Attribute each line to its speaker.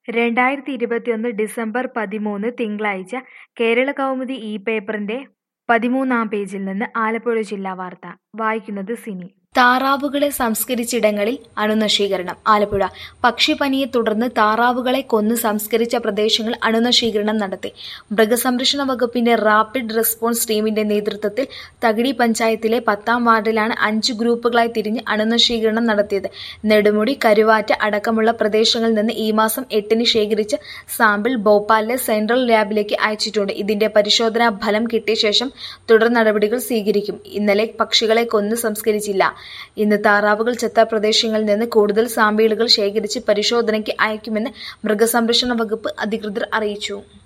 Speaker 1: രണ്ടായിരത്തി ഇരുപത്തിയൊന്ന് ഡിസംബർ പതിമൂന്ന് തിങ്കളാഴ്ച കേരള കൗമുദി ഈ പേപ്പറിന്റെ പതിമൂന്നാം പേജിൽ നിന്ന് ആലപ്പുഴ ജില്ലാ വാർത്ത വായിക്കുന്നത് സിനി
Speaker 2: താറാവുകളെ സംസ്കരിച്ചിടങ്ങളിൽ അണുനശീകരണം ആലപ്പുഴ പക്ഷിപ്പനിയെ തുടർന്ന് താറാവുകളെ കൊന്ന് സംസ്കരിച്ച പ്രദേശങ്ങൾ അണുനശീകരണം നടത്തി മൃഗസംരക്ഷണ വകുപ്പിന്റെ റാപ്പിഡ് റെസ്പോൺസ് ടീമിന്റെ നേതൃത്വത്തിൽ തകിടി പഞ്ചായത്തിലെ പത്താം വാർഡിലാണ് അഞ്ച് ഗ്രൂപ്പുകളായി തിരിഞ്ഞ് അണുനശീകരണം നടത്തിയത് നെടുമുടി കരുവാറ്റ അടക്കമുള്ള പ്രദേശങ്ങളിൽ നിന്ന് ഈ മാസം എട്ടിന് ശേഖരിച്ച സാമ്പിൾ ഭോപ്പാലിലെ സെൻട്രൽ ലാബിലേക്ക് അയച്ചിട്ടുണ്ട് ഇതിന്റെ പരിശോധനാ ഫലം കിട്ടിയ ശേഷം തുടർ നടപടികൾ സ്വീകരിക്കും ഇന്നലെ പക്ഷികളെ കൊന്ന് സംസ്കരിച്ചില്ല ഇന്ന് താറാവുകൾ ചത്ത പ്രദേശങ്ങളിൽ നിന്ന് കൂടുതൽ സാമ്പിളുകൾ ശേഖരിച്ച് പരിശോധനയ്ക്ക് അയക്കുമെന്ന് മൃഗസംരക്ഷണ വകുപ്പ് അധികൃതർ അറിയിച്ചു